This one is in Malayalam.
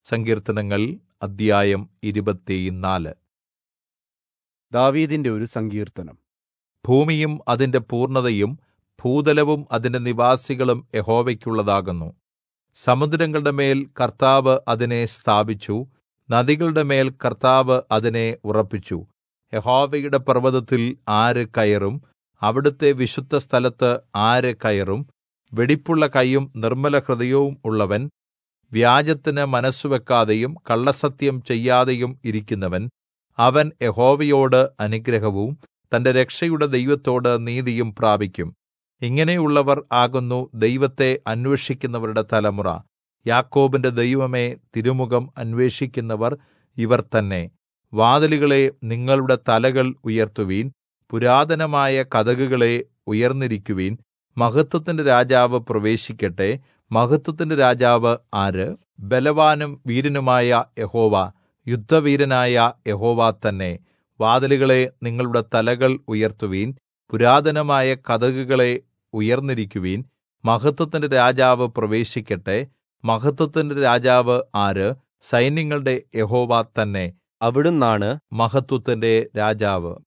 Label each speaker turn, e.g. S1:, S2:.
S1: സങ്കീർത്തനങ്ങൾ അദ്ധ്യായം ഇരുപത്തിനാല്
S2: ദാവീദിന്റെ ഒരു സങ്കീർത്തനം
S1: ഭൂമിയും അതിന്റെ പൂർണ്ണതയും ഭൂതലവും അതിന്റെ നിവാസികളും യഹോവയ്ക്കുള്ളതാകുന്നു സമുദ്രങ്ങളുടെ മേൽ കർത്താവ് അതിനെ സ്ഥാപിച്ചു നദികളുടെ മേൽ കർത്താവ് അതിനെ ഉറപ്പിച്ചു യഹോവയുടെ പർവ്വതത്തിൽ ആര് കയറും അവിടുത്തെ വിശുദ്ധസ്ഥലത്ത് ആര് കയറും വെടിപ്പുള്ള കൈയും നിർമ്മലഹൃദയവും ഉള്ളവൻ വ്യാജത്തിന് മനസ്സുവെക്കാതെയും കള്ളസത്യം ചെയ്യാതെയും ഇരിക്കുന്നവൻ അവൻ യഹോവയോട് അനുഗ്രഹവും തന്റെ രക്ഷയുടെ ദൈവത്തോട് നീതിയും പ്രാപിക്കും ഇങ്ങനെയുള്ളവർ ആകുന്നു ദൈവത്തെ അന്വേഷിക്കുന്നവരുടെ തലമുറ യാക്കോബിന്റെ ദൈവമേ തിരുമുഖം അന്വേഷിക്കുന്നവർ ഇവർ തന്നെ വാതിലുകളെ നിങ്ങളുടെ തലകൾ ഉയർത്തുവീൻ പുരാതനമായ കതകുകളെ ഉയർന്നിരിക്കുവിൻ മഹത്വത്തിന്റെ രാജാവ് പ്രവേശിക്കട്ടെ മഹത്വത്തിന്റെ രാജാവ് ആര് ബലവാനും വീരനുമായ യഹോവ യുദ്ധവീരനായ യഹോവ തന്നെ വാതിലുകളെ നിങ്ങളുടെ തലകൾ ഉയർത്തുവീൻ പുരാതനമായ കതകുകളെ ഉയർന്നിരിക്കുവിൻ മഹത്വത്തിന്റെ രാജാവ് പ്രവേശിക്കട്ടെ മഹത്വത്തിന്റെ രാജാവ് ആര് സൈന്യങ്ങളുടെ യഹോവ തന്നെ
S2: അവിടുന്നാണ്
S1: മഹത്വത്തിന്റെ രാജാവ്